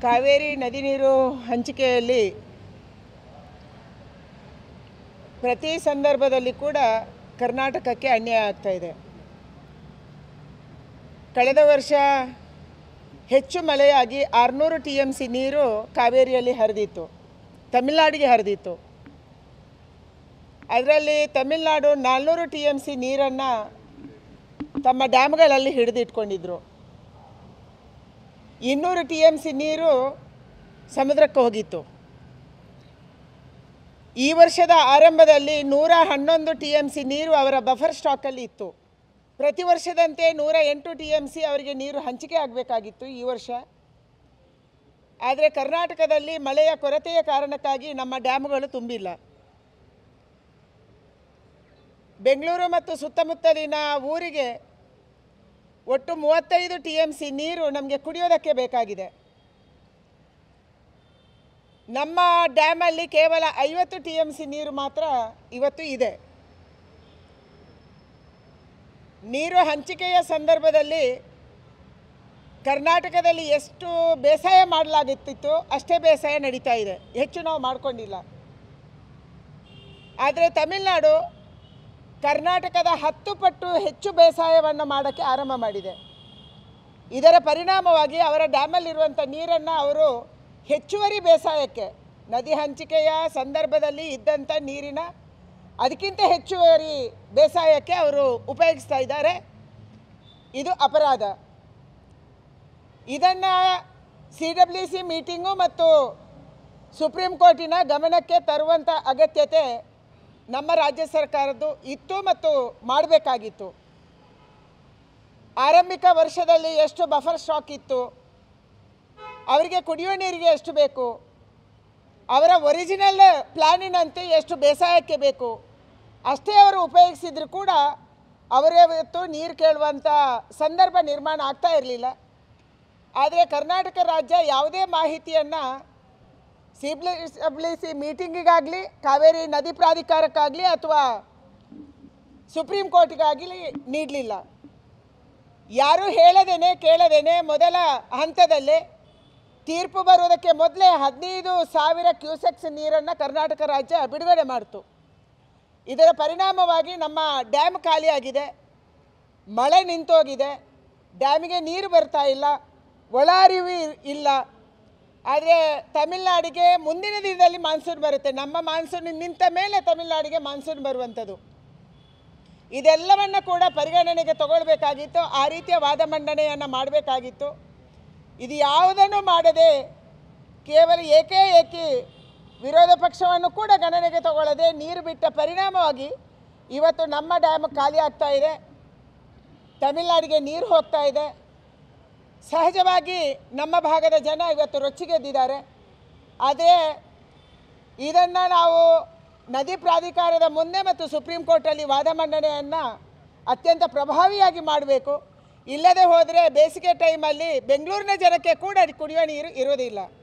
ಕಾವೇರಿ ನದಿ ನೀರು ಹಂಚಿಕೆಯಲ್ಲಿ ಪ್ರತಿ ಸಂದರ್ಭದಲ್ಲಿ ಕೂಡ ಕರ್ನಾಟಕಕ್ಕೆ ಅನ್ಯಾಯ ಆಗ್ತಾ ಇದೆ ಕಳೆದ ವರ್ಷ ಹೆಚ್ಚು ಮಳೆಯಾಗಿ ಆರುನೂರು ಟಿ ಎಮ್ ಸಿ ನೀರು ಕಾವೇರಿಯಲ್ಲಿ ಹರಿದಿತ್ತು ತಮಿಳುನಾಡಿಗೆ ಹರಿದಿತ್ತು ಅದರಲ್ಲಿ ತಮಿಳುನಾಡು ನಾಲ್ನೂರು ಟಿ ಎಮ್ ಸಿ ನೀರನ್ನು ತಮ್ಮ ಡ್ಯಾಮ್ಗಳಲ್ಲಿ ಹಿಡಿದಿಟ್ಕೊಂಡಿದ್ರು ಇನ್ನೂರು ಟಿ ಎಮ್ ಸಿ ನೀರು ಸಮುದ್ರಕ್ಕೆ ಹೋಗಿತ್ತು ಈ ವರ್ಷದ ಆರಂಭದಲ್ಲಿ ನೂರ ಹನ್ನೊಂದು ಟಿ ಎಮ್ ಸಿ ನೀರು ಅವರ ಬಫರ್ ಸ್ಟಾಕಲ್ಲಿ ಇತ್ತು ಪ್ರತಿ ವರ್ಷದಂತೆ ನೂರ ಎಂಟು ಟಿ ಎಮ್ ಸಿ ಅವರಿಗೆ ನೀರು ಹಂಚಿಕೆ ಆಗಬೇಕಾಗಿತ್ತು ಈ ವರ್ಷ ಆದರೆ ಕರ್ನಾಟಕದಲ್ಲಿ ಮಳೆಯ ಕೊರತೆಯ ಕಾರಣಕ್ಕಾಗಿ ನಮ್ಮ ಡ್ಯಾಮ್ಗಳು ತುಂಬಿಲ್ಲ ಬೆಂಗಳೂರು ಮತ್ತು ಸುತ್ತಮುತ್ತಲಿನ ಊರಿಗೆ ಒಟ್ಟು ಮೂವತ್ತೈದು ಟಿ ಎಮ್ ಸಿ ನೀರು ನಮಗೆ ಕುಡಿಯೋದಕ್ಕೆ ಬೇಕಾಗಿದೆ ನಮ್ಮ ಡ್ಯಾಮಲ್ಲಿ ಕೇವಲ ಐವತ್ತು ಟಿ ಎಮ್ ಸಿ ನೀರು ಮಾತ್ರ ಇವತ್ತು ಇದೆ ನೀರು ಹಂಚಿಕೆಯ ಸಂದರ್ಭದಲ್ಲಿ ಕರ್ನಾಟಕದಲ್ಲಿ ಎಷ್ಟು ಬೇಸಾಯ ಮಾಡಲಾಗುತ್ತಿತ್ತು ಅಷ್ಟೇ ಬೇಸಾಯ ನಡೀತಾ ಇದೆ ಹೆಚ್ಚು ನಾವು ಮಾಡಿಕೊಂಡಿಲ್ಲ ಆದರೆ ತಮಿಳುನಾಡು ಕರ್ನಾಟಕದ ಹತ್ತು ಪಟ್ಟು ಹೆಚ್ಚು ಬೇಸಾಯವನ್ನು ಮಾಡೋಕ್ಕೆ ಆರಂಭ ಮಾಡಿದೆ ಇದರ ಪರಿಣಾಮವಾಗಿ ಅವರ ಡ್ಯಾಮಲ್ಲಿರುವಂಥ ನೀರನ್ನು ಅವರು ಹೆಚ್ಚುವರಿ ಬೇಸಾಯಕ್ಕೆ ನದಿ ಹಂಚಿಕೆಯ ಸಂದರ್ಭದಲ್ಲಿ ಇದ್ದಂಥ ನೀರಿನ ಅದಕ್ಕಿಂತ ಹೆಚ್ಚುವರಿ ಬೇಸಾಯಕ್ಕೆ ಅವರು ಉಪಯೋಗಿಸ್ತಾ ಇದ್ದಾರೆ ಇದು ಅಪರಾಧ ಇದನ್ನು ಸಿ ಡಬ್ಲ್ಯೂ ಸಿ ಮೀಟಿಂಗು ಮತ್ತು ಸುಪ್ರೀಂ ಕೋರ್ಟಿನ ಗಮನಕ್ಕೆ ತರುವಂಥ ಅಗತ್ಯತೆ ನಮ್ಮ ರಾಜ್ಯ ಸರ್ಕಾರದ್ದು ಇತ್ತು ಮತ್ತು ಮಾಡಬೇಕಾಗಿತ್ತು ಆರಂಭಿಕ ವರ್ಷದಲ್ಲಿ ಎಷ್ಟು ಬಫರ್ ಸ್ಟಾಕ್ ಇತ್ತು ಅವರಿಗೆ ಕುಡಿಯೋ ನೀರಿಗೆ ಎಷ್ಟು ಬೇಕು ಅವರ ಒರಿಜಿನಲ್ ಪ್ಲ್ಯಾನಿನಂತೆ ಎಷ್ಟು ಬೇಸಾಯಕ್ಕೆ ಬೇಕು ಅಷ್ಟೇ ಅವರು ಉಪಯೋಗಿಸಿದ್ರು ಕೂಡ ಅವರೇ ಇವತ್ತು ನೀರು ಕೇಳುವಂಥ ಸಂದರ್ಭ ನಿರ್ಮಾಣ ಆಗ್ತಾ ಇರಲಿಲ್ಲ ಆದರೆ ಕರ್ನಾಟಕ ರಾಜ್ಯ ಯಾವುದೇ ಮಾಹಿತಿಯನ್ನು ಸಿ ಡಬ್ಲ್ಯೂ ಸಿ ಮೀಟಿಂಗಿಗಾಗಲಿ ಕಾವೇರಿ ನದಿ ಪ್ರಾಧಿಕಾರಕ್ಕಾಗಲಿ ಅಥವಾ ಸುಪ್ರೀಂ ಕೋರ್ಟ್ಗಾಗಲಿ ನೀಡಲಿಲ್ಲ ಯಾರೂ ಹೇಳದೇನೆ ಕೇಳದೇನೆ ಮೊದಲ ಹಂತದಲ್ಲೇ ತೀರ್ಪು ಬರುವುದಕ್ಕೆ ಮೊದಲೇ ಹದಿನೈದು ಸಾವಿರ ಕ್ಯೂಸೆಕ್ಸ್ ನೀರನ್ನು ಕರ್ನಾಟಕ ರಾಜ್ಯ ಬಿಡುಗಡೆ ಮಾಡಿತು ಇದರ ಪರಿಣಾಮವಾಗಿ ನಮ್ಮ ಡ್ಯಾಮ್ ಖಾಲಿಯಾಗಿದೆ ಮಳೆ ನಿಂತೋಗಿದೆ ಡ್ಯಾಮಿಗೆ ನೀರು ಬರ್ತಾ ಇಲ್ಲ ಒಳಹರಿವು ಇ- ಇಲ್ಲ ಆದರೆ ತಮಿಳ್ನಾಡಿಗೆ ಮುಂದಿನ ದಿನದಲ್ಲಿ ಮಾನ್ಸೂನ್ ಬರುತ್ತೆ ನಮ್ಮ ಮಾನ್ಸೂನ್ ನಿಂತ ಮೇಲೆ ತಮಿಳ್ನಾಡಿಗೆ ಮಾನ್ಸೂನ್ ಬರುವಂಥದ್ದು ಇದೆಲ್ಲವನ್ನು ಕೂಡ ಪರಿಗಣನೆಗೆ ತಗೊಳ್ಬೇಕಾಗಿತ್ತು ಆ ರೀತಿಯ ವಾದ ಮಂಡನೆಯನ್ನು ಮಾಡಬೇಕಾಗಿತ್ತು ಇದು ಯಾವುದನ್ನು ಮಾಡದೆ ಕೇವಲ ಏಕೇ ಏಕಿ ವಿರೋಧ ಪಕ್ಷವನ್ನು ಕೂಡ ಗಣನೆಗೆ ತಗೊಳ್ಳದೆ ನೀರು ಬಿಟ್ಟ ಪರಿಣಾಮವಾಗಿ ಇವತ್ತು ನಮ್ಮ ಡ್ಯಾಮ್ ಖಾಲಿ ಆಗ್ತಾ ಇದೆ ತಮಿಳ್ನಾಡಿಗೆ ನೀರು ಹೋಗ್ತಾ ಇದೆ ಸಹಜವಾಗಿ ನಮ್ಮ ಭಾಗದ ಜನ ಇವತ್ತು ರೊಚ್ಚಿಗೆದ್ದಿದ್ದಾರೆ ಆದರೆ ಇದನ್ನು ನಾವು ನದಿ ಪ್ರಾಧಿಕಾರದ ಮುಂದೆ ಮತ್ತು ಸುಪ್ರೀಂ ಕೋರ್ಟಲ್ಲಿ ವಾದ ಮಂಡನೆಯನ್ನು ಅತ್ಯಂತ ಪ್ರಭಾವಿಯಾಗಿ ಮಾಡಬೇಕು ಇಲ್ಲದೆ ಹೋದರೆ ಬೇಸಿಗೆ ಟೈಮಲ್ಲಿ ಬೆಂಗಳೂರಿನ ಜನಕ್ಕೆ ಕೂಡ ಕುಡಿಯೋ ನೀರು ಇರೋದಿಲ್ಲ